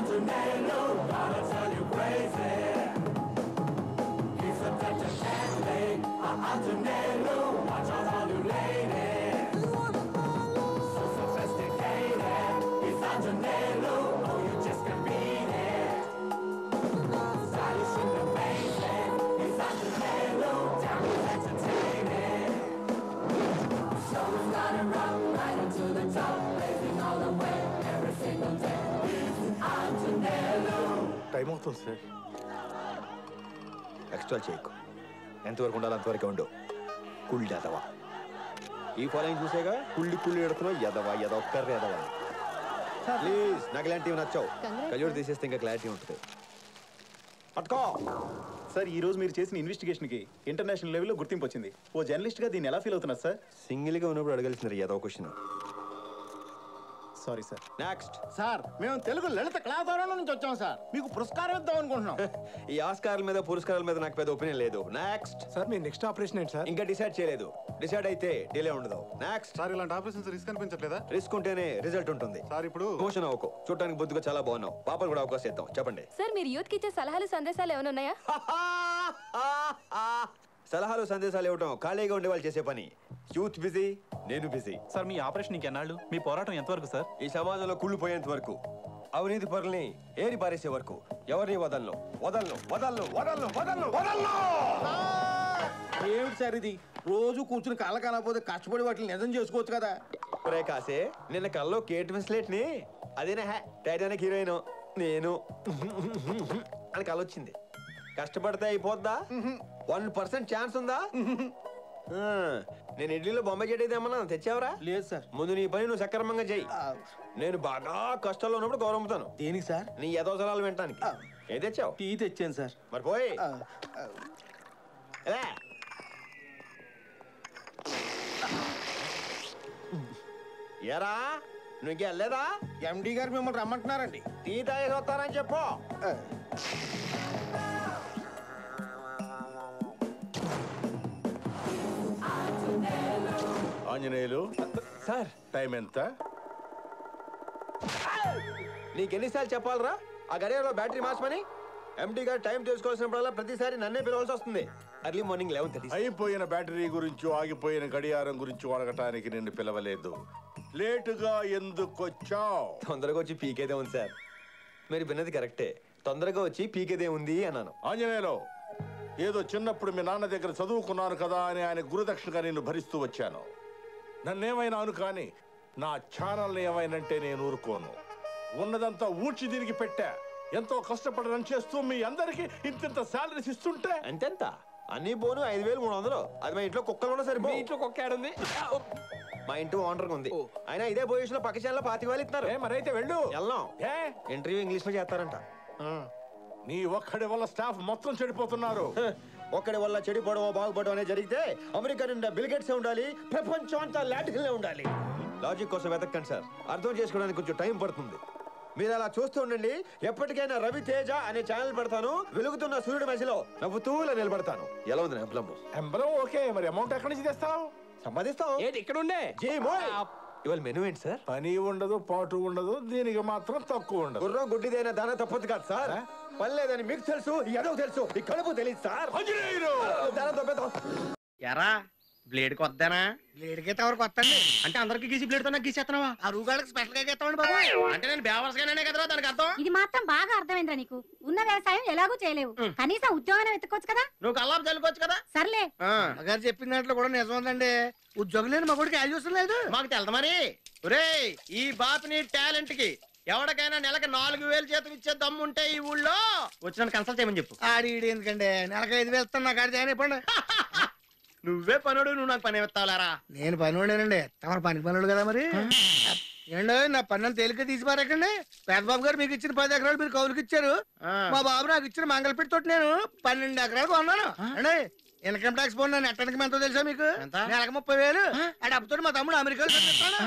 Time అవుతుంది sir extra చేయకు ఎంతవరకు ఉండాలి అంతవరకే ఉండు కుళ్ళు ఎదవా ఈ ఫాలోయింగ్ చూసేగా కుళ్ళి కుళ్ళి ఎడుతున్నావు ఎదవా ఎదవ కర్ర ఎదవా ప్లీజ్ నాకు ఇలాంటివి నచ్చావు కళ్ళోడు తీసేస్తే ఇంకా క్లారిటీ ఉంటుంది పట్టుకో సార్ ఈ రోజు మీరు చేసిన ఇన్వెస్టిగేషన్ కి ఇంటర్నేషనల్ లెవెల్లో గుర్తింపు వచ్చింది ఓ జర్నలిస్ట్ గా దీన్ని ఎలా ఫీల్ అవుతున్నారు సార్ సింగిల్గా ఉన్నప్పుడు అడగాల్సిన ఎదవ question sorry sir next sir మేము తెలుగు లలిత కళాకారుల నుంచి వచ్చాం సార్ మీకు పురస్కారం ఇద్దాం అనుకుంటున్నాం ఈ ఆస్కారాల మీద పురస్కారాల మీద నాకు పెద్ద ఒపీనియన్ లేదు నెక్స్ట్ సార్ మీ నెక్స్ట్ ఆపరేషన్ ఏంటి సార్ ఇంకా డిసైడ్ చేయలేదు డిసైడ్ అయితే డిలే ఉండదు నెక్స్ట్ సార్ ఇలాంటి ఆపరేషన్స్ రిస్క్ అనిపించట్లేదా రిస్క్ ఉంటేనే రిజల్ట్ ఉంటుంది సార్ ఇప్పుడు మోషన్ అవ్వకు చూడటానికి బొద్దుగా చాలా బాగున్నావు పాపలు కూడా అవకాశం ఇద్దాం చెప్పండి సార్ మీరు యూత్ కి ఇచ్చే సలహాలు సందేశాలు ఏమైనా ఉన్నాయా సలహాలు సందేశాలు ఇవ్వటం ఖాళీగా ఉండే వాళ్ళు చేసే పని యూత్ బిజీ నేను బిజీ సార్ మీ ఆపరేషన్ ఇంకెన్నాళ్ళు మీ పోరాటం ఎంతవరకు సార్ ఈ సమాజంలో కుళ్ళిపోయేంత వరకు అవినీతి పరుల్ని ఏరి పారేసే వరకు ఎవరిని వదలను వదలను వదలను వదలను వదలను వదలను ఏమిటి సార్ ఇది రోజు కూర్చుని కళ్ళ కానకపోతే కష్టపడి వాటిని నిజం చేసుకోవచ్చు కదా ఒరే కాసే నిన్న కల్లో కేట్ విన్స్లెట్ ని అదేనా హ్యా టైటానిక్ హీరోయిన్ నేను అని కల వచ్చింది కష్టపడితే అయిపోద్దా వన్ పర్సెంట్ ఛాన్స్ ఉందా ఆ, నేను ఇడ్లీలో బొంబాయి చెట్టు ఏమన్నా తెచ్చావరా లేదు సార్ ముందు నీ పని నువ్వు సక్రమంగా చెయ్యి నేను బాగా కష్టాల్లో ఉన్నప్పుడు గౌరవంతాను దేనికి సార్ నీ యథోసరాలు వినటానికి ఏ తెచ్చావు టీ తెచ్చాను సార్ మరి పోయి ఆ, ఆ, ఎలా? ఏరా నువ్వు ఇంకా వెళ్ళలేదా ఎండి గారు మిమ్మల్ని రమ్మంటున్నారండి టీ తాగేసి వస్తానని చెప్పు ఆ, ఆంజనేయులు సార్ టైం ఎంత నీకు ఎన్నిసార్లు చెప్పాలరా ఆ గడియారలో బ్యాటరీ మార్చమని ఎండి గారు టైం తెలుసుకోవాల్సినప్పుడల్లా ప్రతిసారి నన్నే పిలవాల్సి వస్తుంది ఎర్లీ మార్నింగ్ లెవెన్ థర్టీ అయిపోయిన బ్యాటరీ గురించి ఆగిపోయిన గడియారం గురించి అడగటానికి నిన్ను పిలవలేదు లేటుగా ఎందుకు వచ్చావు తొందరగా వచ్చి పీకేదే ఉంది సార్ మీరు విన్నది కరెక్టే తొందరగా వచ్చి పీకేదే ఉంది అన్నాను ఆంజనేయులు ఏదో చిన్నప్పుడు మీ నాన్న దగ్గర చదువుకున్నాను కదా అని ఆయన గురుదక్షిణగా నిన్ను భరిస్తూ వచ్చాను నన్నేమైనాను కానీ నా ఛానల్ ఏమైనంటే నేను ఊరుకోను ఉన్నదంతా ఊడ్చి దీనికి పెట్టా ఎంతో కష్టపడి రన్ చేస్తూ మీ అందరికి ఇంతింత శాలరీస్ ఇస్తుంటే అంతెంత అన్ని పోను ఐదు వేలు మూడు వందలు అది మా ఇంట్లో కుక్కలు కూడా సరిపో ఇంట్లో కుక్క ఏడుంది మా ఇంటి ఓనర్ ఉంది అయినా ఇదే పొజిషన్ లో పక్క ఛానల్ పాతిక వేలు ఇస్తున్నారు ఏ మరైతే వెళ్ళు వెళ్దాం ఏ ఇంటర్వ్యూ ఇంగ్లీష్ లో చేస్తారంట నీ ఒక్కడి వల్ల స్టాఫ్ మొత్తం చెడిపోతున్నారు హ, ఒక్కడి వల్ల చెడిపోవడం బాగుపడడం అనేది జరిగితే అమెరికా నిండా బిల్గేట్స్ ఉండాలి ప్రపంచం అంతా లాటికల్లే ఉండాలి లాజిక్ కోసం వెతకండి సార్ అర్థం చేసుకోవడానికి కొంచెం టైం పడుతుంది మీరు అలా చూస్తూ ఉండండి ఎప్పటికైనా రవి తేజ అనే ఛానల్ పెడతాను వెలుగుతున్న సూర్యుడి మధ్యలో నవ్వుతూలా నిలబడతాను ఎలా ఉంది నా ఎంబ్లమ్ ఎంబలం ఓకే మరి అమౌంట్ ఎక్కడి నుంచి తెస్తావు సంపాదిస్తాం ఏంటి ఇక్కడ ఉండే జై మోయ్ ఇవాళ మెనూ ఏంటి సార్ పని ఉండదు పాటు ఉండదు దీనికి మాత్రం తక్కువ ఉండదు గుర్రం గుడ్డిదైనా దాన తప్పదు కాదు సార్ పని లేదని మీకు తెలుసు ఎదవ తెలుసు ఈ కడుపు తెలియదు సార్ ఆంజనేయులు! దాన తప్పేద్దాం ఎరా బ్లేడ్ కొద్దానా బ్లేడ్ కి ఎవరు కొత్తండి అంటే అందరికి గీసి బ్లేడ్ తో నాకు గీసేస్తున్నావా ఆ రూగాళ్ళకి స్పెషల్ గా గీస్తామండి బాబు అంటే నేను బేవర్స్ గానే కదరా దానికి అర్థం ఇది మాత్రం బాగా అర్థమైందిరా నీకు ఉన్న వ్యవసాయం ఎలాగూ చేయలేవు కనీసం ఉద్యోగం వెతుక్కోవచ్చు కదా నువ్వు కల్లాపు చల్లుకోవచ్చు కదా సర్లే గారు చెప్పిన దాంట్లో కూడా నిజం ఉందండి ఉద్యోగం లేని మగుడికి వాల్యూషన్ లేదు మాకు తెలదు మరి ఒరే ఈ బాపిని టాలెంట్ కి ఎవరికైనా నెలకి నాలుగు వేలు జీతం ఇచ్చే దమ్ము ఉంటే ఈ ఊళ్ళో వచ్చిన కన్సల్ట్ చేయమని చెప్పు ఆడి ఎందుకండి నెలకి ఐదు వేలు ఇస్తాను నాకు ఆడి జాయిన్ అయిపోండి నువ్వే పనుడు నువ్వు నాకు పని ఎత్తావులారా నేను పనుడేనండి తమరు పని పనుడు కదా మరి ఏండో నా పన్నులు తేలిక తీసి పారేకండి పేదబాబు గారు మీకు ఇచ్చిన పది ఎకరాలు మీరు కౌలుకి ఇచ్చారు మా బాబు నాకు ఇచ్చిన మంగళపెట్టి తోటి నేను పన్నెండు ఎకరాలు కొన్నాను అండి ఇన్కమ్ ట్యాక్స్ పోను నన్ను ఎట్టడానికి ఎంతో తెలుసా మీకు నెలకు ముప్పై వేలు ఆ డబ్బుతో మా తమ్ముడు అమెరికాలో చదివిస్తాడు.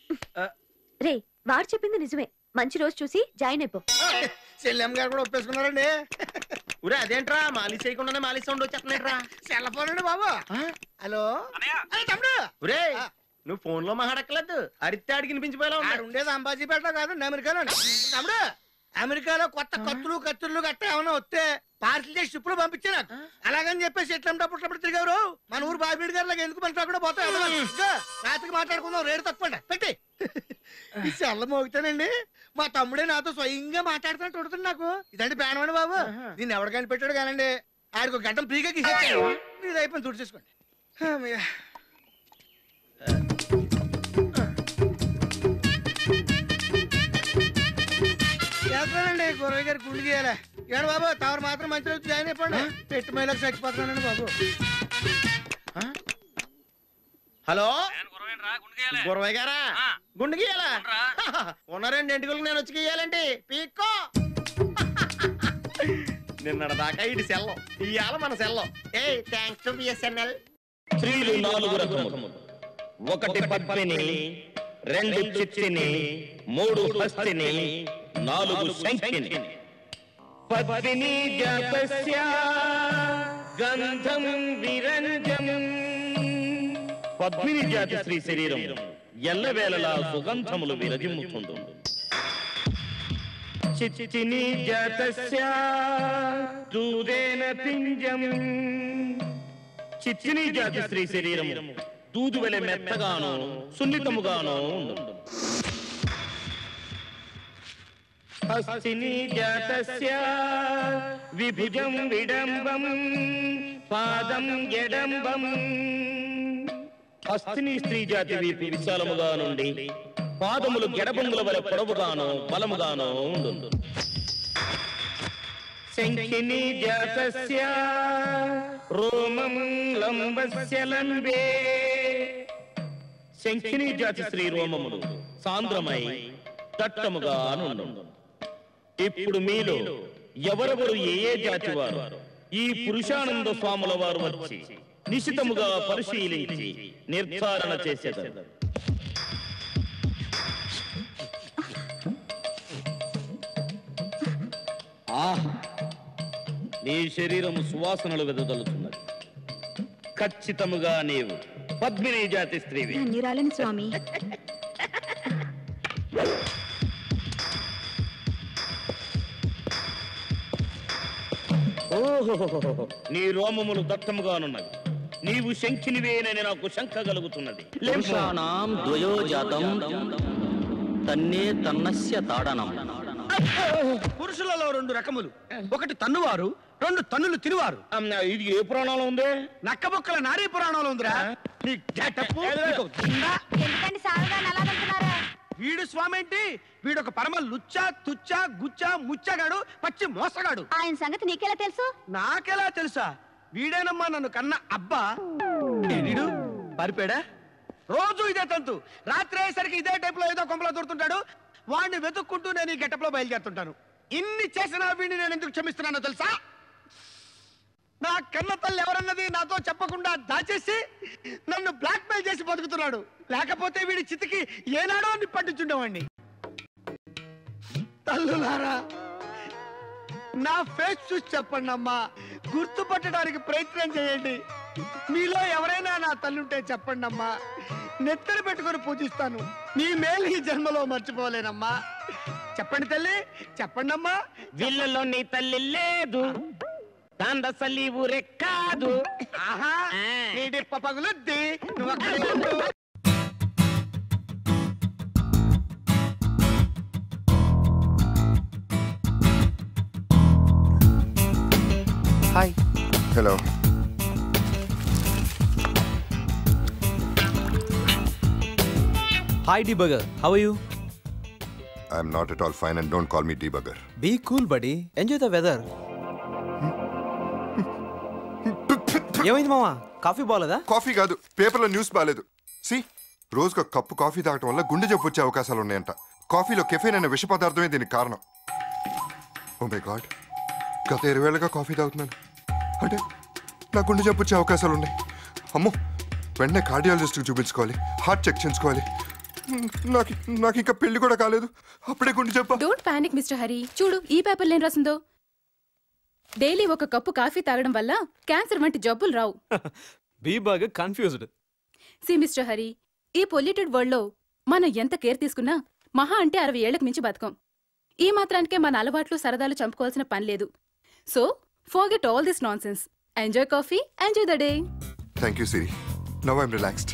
రే వాడు చెప్పింది నిజమే మంచి రోజు చూసి జాయిన్ అయిపో చెల్లెమ్మ గారు కూడా ఒప్పేసుకున్నారండి ఊరే అదేంట్రా మాలిష్ చేయకుండానే మాలిష్ సౌండ్ వచ్చేస్తున్నాయిట్రా సెల్ ఫోన్ అండి బాబు హలో అరే తమ్ముడు ఊరే నువ్వు ఫోన్ లో మాట్లాడక్కలేదు అరిస్తే ఆడికి వినిపించిపోయావు ఉండేది అంబాజీపేట కాదు అమెరికాలో తమ్ముడు అమెరికాలో కొత్త కత్తులు కత్తులు గట్ట ఏమైనా వస్తే పార్సల్ చేసి షిప్పులు పంపించే నాకు అలాగని చెప్పేసి ఎట్లప్పుడు తిరిగారు మన ఊరు బాబీడి గారు లాగా ఎందుకు పని కూడా పోతాయి ఇదిగో, రాత్రికి మాట్లాడుకుందాం రేటు తక్కువ పెట్టి ఈ సెల్ల మోగుతానండి మా తమ్ముడే నాతో స్వయంగా మాట్లాడుతున్నట్టు ఉంటుంది నాకు ఇదండి పేనమండి బాబు దీన్ని ఎవరికైనా పెట్టాడు కానండి ఆడికి ఒక గంటం పీగా గీసేస్తాడు ఇది అయిపోయింది తుడి చేసుకోండి అమ్మయ్య. చేస్తానండి గురవయ్య గారు గుండు గీయాలి ఏడు బాబు తవరు మాత్రం మంచి రోజు జాయిన్ అయిపోండి పెట్టి మైలకు చచ్చిపోతున్నానండి బాబు ఆ? హలో గురవయ్య గారా గుండు గీయాలా ఉన్నారండి ఎంటుకలకు నేను వచ్చి గీయాలండి పీక్కో నిన్నటి దాకా ఇటు సెల్లం ఇవాళ మన సెల్లం ఏ థ్యాంక్స్ టు బిఎస్ఎన్ఎల్ స్త్రీలు నాలుగు రకములు ఒకటి పద్మిని రెండు చిత్తిని మూడు హస్తిని నాలుగు శంఖిని పద్మిని జాతస్య గంధం విరంజం పద్మిని జాతి స్త్రీ శరీరం ఎల్లవేళలా సుగంధములు విరజిమ్ముతుంది చిత్తిని జాతస్య దూదేన పింజం చిచ్చిని జాతి స్త్రీ శరీరం దూదు వెలె మెత్తగాను సున్నితముగాను ఉండును. హస్తిని జాతస్య విభుజం విడంబం పాదం ఎడంబం హస్తిని స్త్రీ జాతి వీపు విశాలముగా నుండి పాదములు గెడబంగుల వలె పొడవుగాను బలముగాను ఉండును శంఖిని జాతస్య రోమం లంబస్య లంబే శంఖిని జాతి శ్రీ రోమములు సాంద్రమై దట్టముగా నుండు ఇప్పుడు మీలో ఎవరెవరు ఏ ఏ జాతి వారు ఈ పురుషానంద స్వాముల వారు వచ్చి నిశితముగా పరిశీలించి నిర్ధారణ చేసేదారు ఆహా నీ శరీరము సువాసనలు వెదజల్లుతున్నది ఖచ్చితముగా నీవు పద్మిని జాతి స్త్రీవి ధన్యురాలని స్వామి ఓహోహోహోహో. నీ రోమములు దట్టముగానున్నవి నీవు శంఖినివేనని నాకు శంఖ కలుగుతున్నది పురుషాణం ద్వయోజాతం తన్నే తన్నస్య తాడనం పురుషులలో రెండు రకములు ఒకటి తన్నువారు రెండు తన్నులు తినువారు అమ్, ఇది ఏ పురాణంలో ఉంది నక్కబొక్కల నారీ పురాణంలో ఉందిరా నీ గెటప్పు, నీకు దిండా. ఎందుకండి సాగుదాన్ని అలా వెళ్తున్నారా వీడు స్వామి ఏంటి వీడు ఒక పరమ లుచ్చా తుచ్చా గుచ్చా ముచ్చగాడు పచ్చి మోసగాడు ఆయన సంగతి నీకెలా తెలుసు నాకెలా తెలుసా వీడేనమ్మా నన్ను కన్న అబ్బా వీడు పారిపోయాడా రోజు ఇదే తంతు రాత్రి అయ్యేసరికి ఇదే టైప్ లో ఏదో కొంపలో దొరుకుతుంటాడు వాడిని వెతుక్కుంటూ నేను ఈ గెటప్ లో బయలుదేరుతుంటాను ఇన్ని చేసినా వీడిని నేను ఎందుకు క్షమిస్తున్నానో తెలుసా నా కన్న తల్లి ఎవరన్నది నాతో చెప్పకుండా దాచేసి నన్ను బ్లాక్ మెయిల్ చేసి బతుకుతున్నాడు లేకపోతే వీడి చితికి ఏనాడో నిప్పట్టించుండేవాడిని తల్లులారా నా ఫేస్ చూసి చెప్పండి అమ్మా గుర్తుపట్టడానికి ప్రయత్నం చేయండి మీలో ఎవరైనా నా తల్లుంటే చెప్పండి అమ్మా నెత్తలు పెట్టుకొని పూజిస్తాను మీ మేలు ఈ జన్మలో మర్చిపోలేనమ్మా చెప్పండి తల్లి చెప్పండి అమ్మా విల్లలో నీ తల్లి లేదు దండసలి ఊరే కాదు ఆహా నీ డిప్ప పగులుద్ది నువ్వు అక్కడే ఉండు. Hi hello Hi, debugger. How are you? I'm not at all fine and don't call me debugger Be cool, buddy. Enjoy the weather. ఏమైంది మామా కాఫీ బాగాలేదా కాఫీ కాదు పేపర్లో న్యూస్ బాగాలేదు సి రోజుకు ఒక కప్పు కాఫీ తాగటం వల్ల గుండె జబ్బు వచ్చే అవకాశాలు ఉన్నాయంట కాఫీలో కెఫెన్ అనే విష పదార్థమే దీనికి కారణం ఓ మై గాడ్ గత ఇరవై ఏళ్ళుగా కాఫీ తాగుతున్నాను అంటే నా గుండె జబ్బు వచ్చే అవకాశాలు ఉన్నాయి అమ్మో వెంటనే కార్డియాలజిస్ట్కి చూపించుకోవాలి హార్ట్ చెక్ చేయించుకోవాలి నాకు నాకు ఇంకా పెళ్లి కూడా కాలేదు అప్పుడే గుండె జబ్బు డోంట్ పానిక్ మిస్టర్ హరి చూడు ఈ పేపర్లో ఏం రాసిందో డైలీ ఒక కప్పు కాఫీ తాగడం వల్ల క్యాన్సర్ వంటి జబ్బులు రావు బీ బాగా కన్ఫ్యూజ్డ్ సి మిస్టర్ హరి ఈ పొల్యూటెడ్ వరల్డ్ లో మనం ఎంత కేర్ తీసుకున్నా మహా అంటే అరవై ఏళ్లకు మించి బతకం ఈ మాత్రానికే మన అలవాట్లు సరదాలు చంపుకోవాల్సిన పని లేదు so forget all this nonsense enjoy coffee enjoy the day thank you Siri now I'm relaxed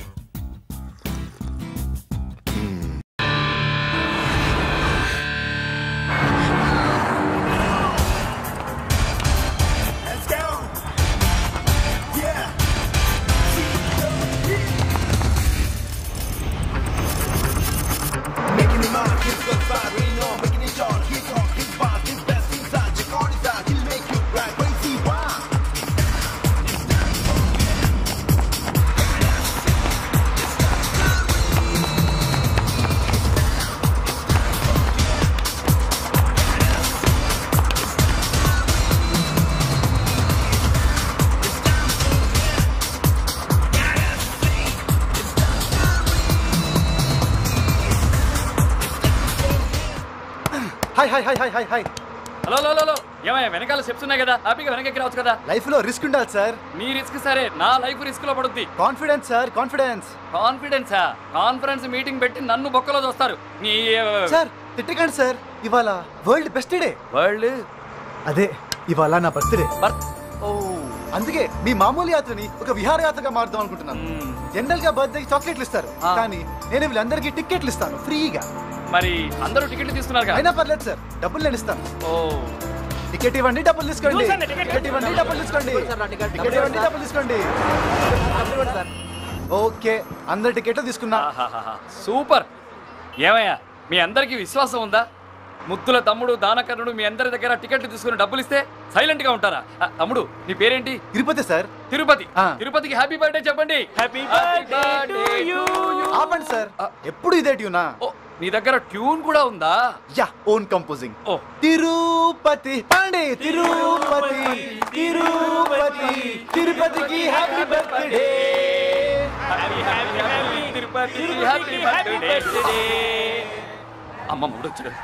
hi hi hi hi hi hi hello hello hello ఏమయ్యా వెనకాల స్టెప్స్ ఉన్నాయి కదా హ్యాపీగా వెనక్కి రావచ్చు కదా లైఫ్ లో రిస్క్ ఉండాలి సార్ మీ రిస్క్ సరే నా లైఫ్ రిస్క్ లో పడుద్ది కాన్ఫిడెన్స్ సార్ కాన్ఫిడెన్స్ కాన్ఫిడెన్సా కాన్ఫరెన్స్ మీటింగ్ పెట్టి నన్ను బొక్కలో చూస్తారు నీ సార్ తిట్టకండి సార్ ఇవాళ వరల్డ్ బెస్ట్ డే వరల్డ్ అదే ఇవాళ నా బర్త్డే అందుకే మీ మామూలు యాత్రని ఒక విహారయాత్రగా మారుదాం అనుకుంటున్నాను జనరల్ గా బర్త్డే చాక్లెట్లు ఇస్తారు కానీ నేను వీళ్ళందరికీ టికెట్లు ఇస్తాను ఫ్రీగా మరి అందరూ టికెట్లు తీసుకున్నారు కదా అయినా పర్లేదు సార్ డబ్బులు నేను ఇస్తాను ఓ టికెట్ ఇవ్వండి డబ్బులు తీసుకోండి చూసండి, టికెట్ టికెట్ ఇవ్వండి డబ్బులు తీసుకోండి టికెట్ ఇవ్వండి డబ్బులు తీసుకోండి ఓకే అందరు టికెట్లు తీసుకున్నా ఆహాహాహా. సూపర్ ఏమయ్యా మీ అందరికీ విశ్వాసం ఉందా ముద్దుల తమ్ముడు దానకర్ణుడు మీ అందరి దగ్గర టికెట్లు తీసుకుని డబ్బులు ఇస్తే సైలెంట్ గా ఉంటారా ఆ, తమ్ముడు నీ పేరేంటి తిరుపతి సార్ తిరుపతి తిరుపతికి హ్యాపీ బర్త్డే చెప్పండి హ్యాపీ బర్త్డే ఆపండి సార్ ఎప్పుడు ఇదే ట్యూనా నీ దగ్గర ట్యూన్ కూడా ఉందా యా ఓన్ కంపోజింగ్ ఓ తిరుపతి పండి తిరుపతి తిరుపతి తిరుపతికి happy birthday Tirupati happy birthday అమ్మ మూడొచ్చాడు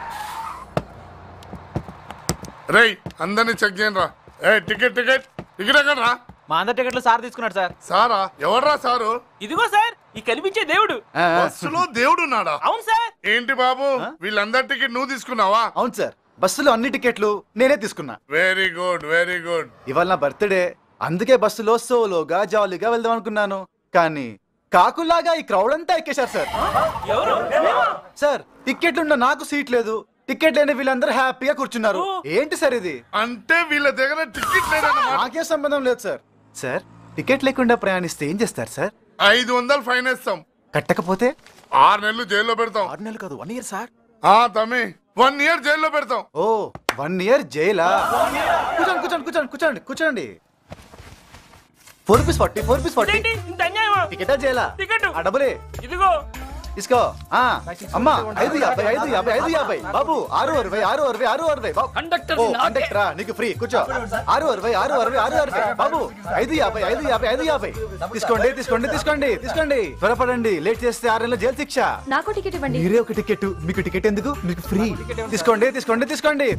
రేయ్ అందరినీ చెక్ చేయండి రా ఏ టికెట్ టికెట్ టికెట్ ఎక్కడ రా మా అందరి టికెట్లు సార్ తీసుకున్నాడు సార్ సారా ఎవర్రా సారు ఇదిగో సార్ ఈ కనిపించే దేవుడు బస్సులో దేవుడు ఉన్నాడా అవును సార్ ఏంటి బాబు వీళ్ళందరి టికెట్ నువ్వు తీసుకున్నావా అవును సార్ బస్సులో అన్ని టికెట్లు నేనే తీసుకున్నా వెరీ గుడ్ వెరీ గుడ్ ఇవాళ నా బర్త్డే అందుకే బస్సులో సోలోగా జాలీగా వెళ్దాం అనుకున్నాను కానీ కాకుల్లాగా ఈ క్రౌడ్ అంతా ఎక్కేశారు సార్ సార్ టికెట్లున్న నాకు సీట్ లేదు టికెట్ లేని వీళ్ళందరూ హ్యాపీగా కూర్చున్నారు ఏంటి సార్ ఇది అంటే వీళ్ళ దగ్గర టికెట్ లేదన్నమాట నాకే సంబంధం లేదు సార్ సార్ టికెట్ లేకుండా ప్రయాణిస్తే ఏం చేస్తారు సార్ ఐదు వందలు ఫైన్ వేస్తాం కట్టకపోతే ఆరు నెలలు జైల్లో పెడతాం ఆరు నెలలు కాదు వన్ ఇయర్ సార్ ఆ తమ్మి వన్ ఇయర్ జైల్లో పెడతాం ఓ వన్ ఇయర్ జైలా కూర్చోండి కూర్చోండి కూర్చోండి కూర్చోండి కూర్చోండి four rupees forty four rupees forty ఇంత అన్యాయమా టికెటా జైలా టికెట్ ఆ డబ్బులే ఇదిగో ఇసుకో ఆ అమ్మా ఐదు యాభై ఐదు యాభై ఐదు యాభై బాబు ఆరు అరవై ఆరు అరవై ఆరు అరవై బాబు కండక్టర్ ఓ కండక్టరా నీకు ఫ్రీ కూర్చో ఆరు అరవై ఆరు అరవై ఆరు అరవై బాబు ఐదు యాభై ఐదు యాభై ఐదు యాభై తీసుకోండి తీసుకోండి తీసుకోండి తీసుకోండి త్వరపడండి లేట్ చేస్తే ఆరు నెలల జైలు శిక్ష నాకు టికెట్ ఇవ్వండి మీరే ఒక టికెట్ మీకు టికెట్ ఎందుకు మీకు ఫ్రీ తీసుకోండి తీసుకోండి తీసుకోండి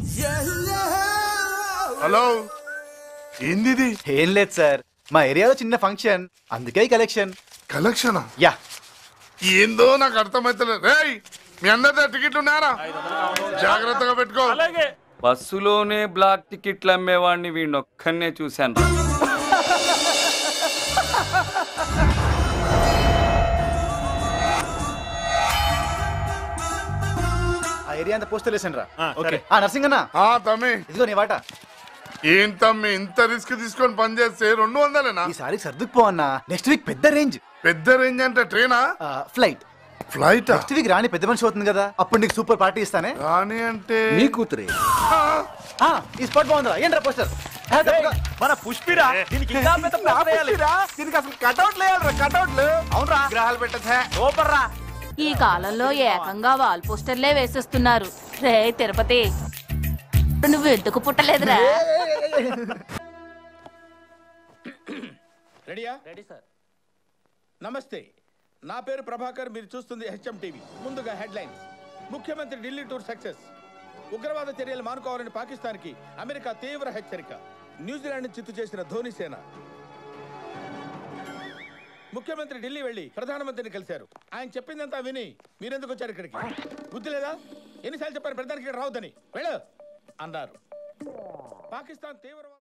హలో ఏంది ఇది ఏం లేదు సార్ మా ఏరియాలో చిన్న ఫంక్షన్ అందుకే కలెక్షన్ కలెక్షనా యా ఏందో నాకు అర్థమైతలేదు రేయ్ మీ అందరి దగ్గర టికెట్లు ఉన్నారా జాగ్రత్తగా పెట్టుకో అలాగే బస్సులోనే బ్లాక్ టికెట్లు అమ్మేవాడిని వీడిని ఒక్కనే చూశాను ఆ ఏరియా అంతా పోస్టర్ వేసాను రా ఓకే ఆ నర్సింగ్ అన్న ఆ తమ్మి ఇదిగో నీ వాట ఏం తమ్మి ఇంత రిస్క్ తీసుకొని పని చేస్తే రెండు వందలేనా ఈసారి సర్దుకుపో అన్న నెక్స్ట్ వీక్ పెద్ద రేంజ్ పెద్ద రేంజ్ అంటే ట్రైనా flight flight next week Rani పెద్ద మనిషి అవుతుంది కదా అప్పుడు నీకు సూపర్ పార్టీ ఇస్తానే రాణి అంటే నీ కూతురే ఆ, ఈ స్పాట్ బాగుందా ఏంట్రా పోస్టర్ మన పుష్పిరా దీనికి ఇంకా పెద్ద పెద్ద వేయాలి. దీనికి అసలు కటౌట్ లేయాలి కటౌట్లు అవునరా గ్రహాలు పెట్టచ్చా సూపర్ రా ఈ కాలంలో ఏకంగా వాల్ పోస్టర్లే వేసేస్తున్నారు రే తిరుపతి నువ్వు ఎందుకు పుట్టలేదురా రెడీయా రెడీ సార్ నమస్తే నా పేరు ప్రభాకర్ మీరు చూస్తుంది హెచ్ఎం టీవీ ముందుగా హెడ్లైన్స్ ముఖ్యమంత్రి ఢిల్లీ టూర్ సక్సెస్ ఉగ్రవాద చర్యలు మానుకోవాలని పాకిస్తాన్కి అమెరికా తీవ్ర హెచ్చరిక న్యూజిలాండ్ చిత్తు చేసిన ధోని సేన ముఖ్యమంత్రి ఢిల్లీ వెళ్లి ప్రధానమంత్రిని కలిశారు ఆయన చెప్పిందంతా విని మీరెందుకు వచ్చారు ఇక్కడికి బుద్ధి లేదా ఎన్నిసార్లు చెప్పారు పెద్దానికి ఇక్కడ రావద్దని వెళ్ళు అన్నారు పాకిస్తాన్ తీవ్రవాద